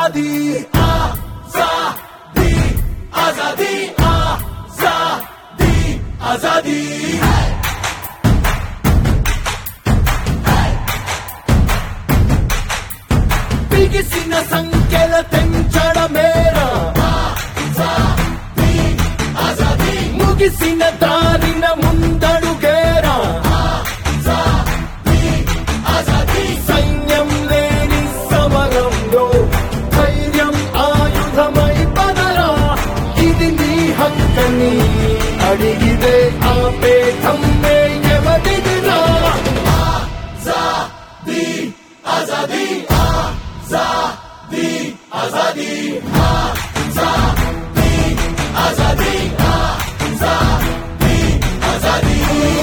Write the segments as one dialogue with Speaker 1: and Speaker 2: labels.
Speaker 1: आजादी आजादी आजादी आजादी आजादी బిగిసిన సంఖ్యల తెంచడమేరా ముగిసిన దారిన ముందడుగేరా సైన్యం లేని సమరంలో ధైర్యం ఆయుధమై పదరా ఇది నీ హక్కని అడిగితే ఆపే ధమ్మే ఎవరిదిరా ఆజాదీ ఆజాదీ ఆజాదీ ఆజాదీ ఆజాదీ ఆజాదీ ఆజాదీ ఆజాదీ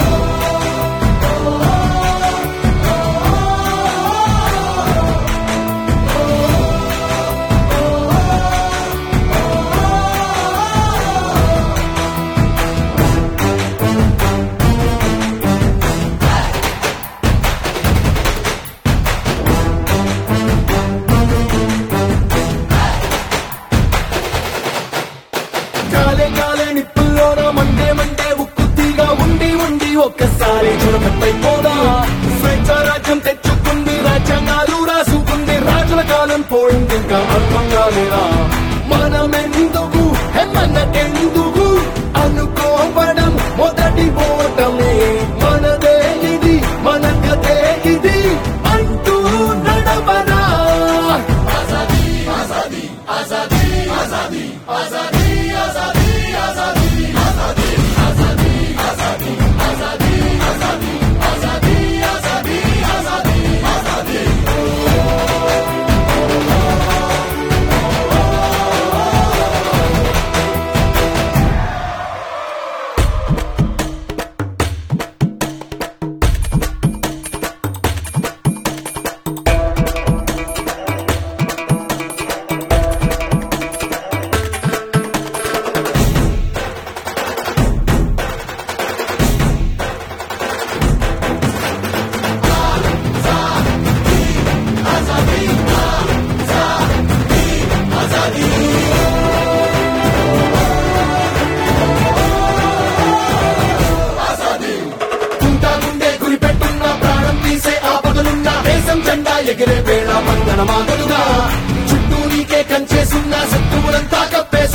Speaker 1: కాలే కాలే నిప్పుల్లోన మండే మండే ఉక్కుతీగా ఉండి ఉండి ఒక్కసారి చుడకట్టయిపోదా స్వేచ్ఛ రాజ్యం తెచ్చుకుంది రాజ్యాంగాలు రాసుకుంది రాజుల కాలం పోయింది ఇంకా అర్థంగా లేదా మనమెందుకు హెమ్మన్నకెందుకు అనుకోవడం మొదటి ఓటమే మనదే ఇది మన కథే ఇది అంటూ నడవరా ఆజాదీ ఆజాదీ ఆజాదీ ఆజాదీ ఆజాదీ ఆజాదీ ఆజాదీ ఆజాదీ ఆజాదీ ఆజాదీ ఆజాదీ ఆజాదీ ఆజాదీ ఆజాదీ ఆజాదీ ఆజాదీ కుంటా గుండె గురి పెట్టున్న ప్రాణం తీసే ఆపదలున్న దేశం జెండా ఎగిరే వేళ మంగళ మాగలుగా చుట్టూ నీకే కంచేసున్న శత్రువులంతా కప్పేసి